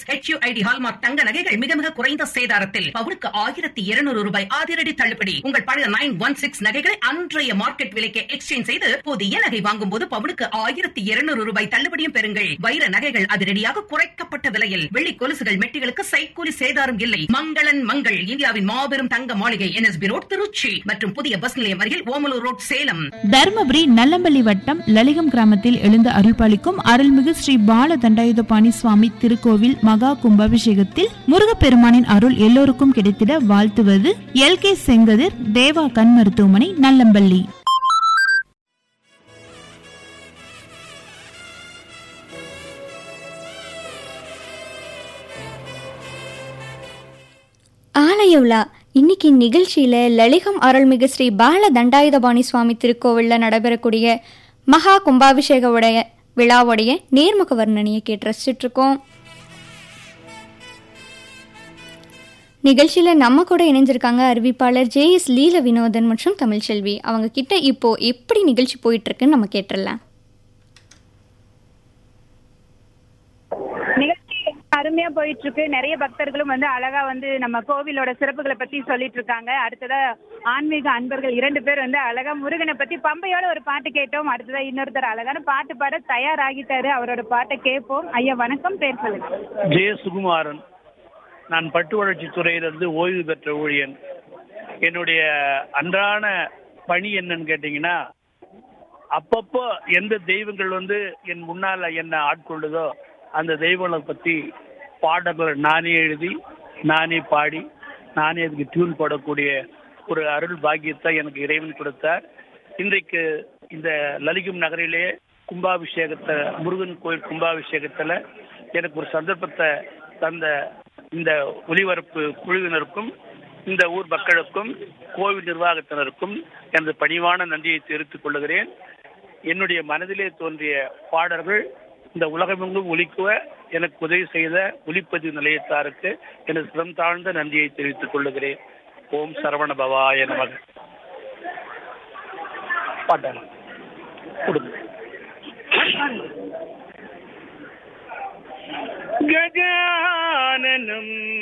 HUID hallmark தங்க நகைகள் மிக மிக குறைந்த சேதாரத்தில் பவுனுக்கு ஆயிரத்தி இருநூறு ரூபாய் அதிரடி தள்ளுபடி உங்கள் பழைய நைன் ஒன் சிக்ஸ் நகைகளை அன்றைய மார்க்கெட் விலைக்கு எக்ஸ்சேஞ்ச் செய்து புதிய நகை வாங்கும் போது பவுனுக்கு ஆயிரத்தி இருநூறு ரூபாய் தள்ளுபடியும் பெறுங்கள் வைர நகைகள் அதிரடியாக குறைக்கப்பட்ட விலையில் வெள்ளி கொலுசுகள் மெட்டிகளுக்கு சைக்கூலி சேதாரம் இல்லை மங்களன் மங்கள் இந்தியாவின் மாபெரும் தங்க மாளிகை என்எஸ்பி ரோட் திருச்சி மற்றும் புதிய பஸ் நிலையம் அருகில் ஓமலூர் ரோட் சேலம் தருமபுரி நல்லம்பள்ளி வட்டம் லலிகம் கிராமத்தில் எழுந்து அருள்பாலிக்கும் அருள்மிகு ஸ்ரீ பால தண்டாயுதபாணி சுவாமி திருக்கோவில் மகா கும்பாபிஷேகத்தில் முருகப்பெருமானின் அருள் எல்லோருக்கும் கிடைத்திட வாழ்த்துவது எல் கே செங்கதிர் தேவா கண் மருத்துவமனை நல்லம்பள்ளி ஆலய விழா இன்னைக்கு நிகழ்ச்சியில லலிகம் அருள்மிகு ஸ்ரீ பால தண்டாயுதபாணி சுவாமி திருக்கோவிலில் நடைபெறக்கூடிய மகா கும்பாபிஷேக உடைய விழாவுடைய நேர்முக வர்ணனையை கேட்டு ரசிச்சுட்டு இருக்கோம் நிகழ்ச்சியில நம்ம கூட இணைஞ்சிருக்காங்க அறிவிப்பாளர் ஜே எஸ் லீல வினோதன் மற்றும் தமிழ்ச்செல்வி அவங்க கிட்ட இப்போ எப்படி நிகழ்ச்சி போயிட்டு இருக்குன்னு நம்ம கேட்டுடலாம் நிகழ்ச்சி அருமையா போயிட்டு இருக்கு நிறைய பக்தர்களும் வந்து அழகா வந்து நம்ம கோவிலோட சிறப்புகளை பத்தி சொல்லிட்டு இருக்காங்க அடுத்ததா ஆன்மீக அன்பர்கள் இரண்டு பேர் வந்து அழகா முருகனை பத்தி பம்பையோட ஒரு பாட்டு கேட்டோம் அடுத்ததா இன்னொருத்தர் அழகான பாட்டு பாட தயாராகிட்டாரு அவரோட பாட்டை கேட்போம் ஐயா வணக்கம் பேர் சொல்லுங்க ஜெய சுகுமாரன் நான் பட்டு வளர்ச்சித் துறையிலிருந்து ஓய்வு பெற்ற ஊழியன் என்னுடைய அன்றாட பணி என்னன்னு கேட்டிங்கன்னா அப்பப்போ எந்த தெய்வங்கள் வந்து என் முன்னால் என்னை ஆட்கொள்ளுதோ அந்த தெய்வங்களை பற்றி பாடல்களை நானே எழுதி நானே பாடி நானே அதுக்கு டியூன் போடக்கூடிய ஒரு அருள் பாக்கியத்தை எனக்கு இறைவன் கொடுத்தார் இன்றைக்கு இந்த லலிகம் நகரிலே கும்பாபிஷேகத்தை முருகன் கோயில் கும்பாபிஷேகத்தில் எனக்கு ஒரு சந்தர்ப்பத்தை தந்த இந்த ஒலிபரப்பு குழுவினருக்கும் இந்த ஊர் மக்களுக்கும் கோவில் நிர்வாகத்தினருக்கும் எனது பணிவான நன்றியை தெரிவித்துக் கொள்கிறேன் என்னுடைய மனதிலே தோன்றிய பாடல்கள் இந்த உலகமெங்கும் ஒலிக்குவ எனக்கு உதவி செய்த ஒலிப்பதிவு நிலையத்தாருக்கு எனது சிரம் தாழ்ந்த நன்றியை தெரிவித்துக் கொள்ளுகிறேன் ஓம் சரவண பவாய நமக பாட்டாளம் கொடுங்க கஜானனம்